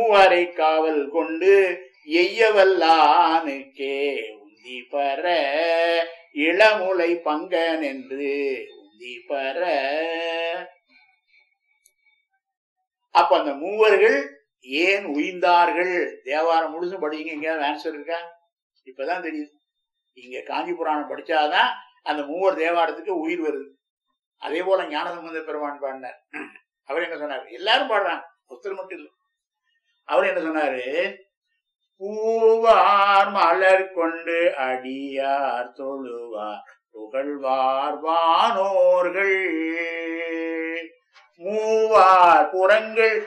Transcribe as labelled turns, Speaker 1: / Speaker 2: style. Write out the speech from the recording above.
Speaker 1: மூவரை காவல் கொண்டு எய்யவல்லானுக்கே உந்தி பர இளமுலை பங்கன் என்று உந்தி பர அப்ப அந்த மூவர்கள் ஏன் உயிர்ந்தார்கள் தேவாரம் முழுசும் படிங்க எங்கேயாவது ஆன்சர் இருக்கா இப்பதான் தெரியுது இங்க காஞ்சி புராணம் படிச்சாதான் அந்த மூவர் தேவாரத்துக்கு உயிர் வருது அதே போல ஞானசம்பந்த பெருமான் பாடினார் அவர் என்ன சொன்னார் எல்லாரும் பாடுறாங்க ஒருத்தர் மட்டும் இல்லை அவர் என்ன சொன்னாரு பூவார் மலர் கொண்டு அடியார் தொழுவார் புகழ்வார் வானோர்கள் மூவார் புறங்கள்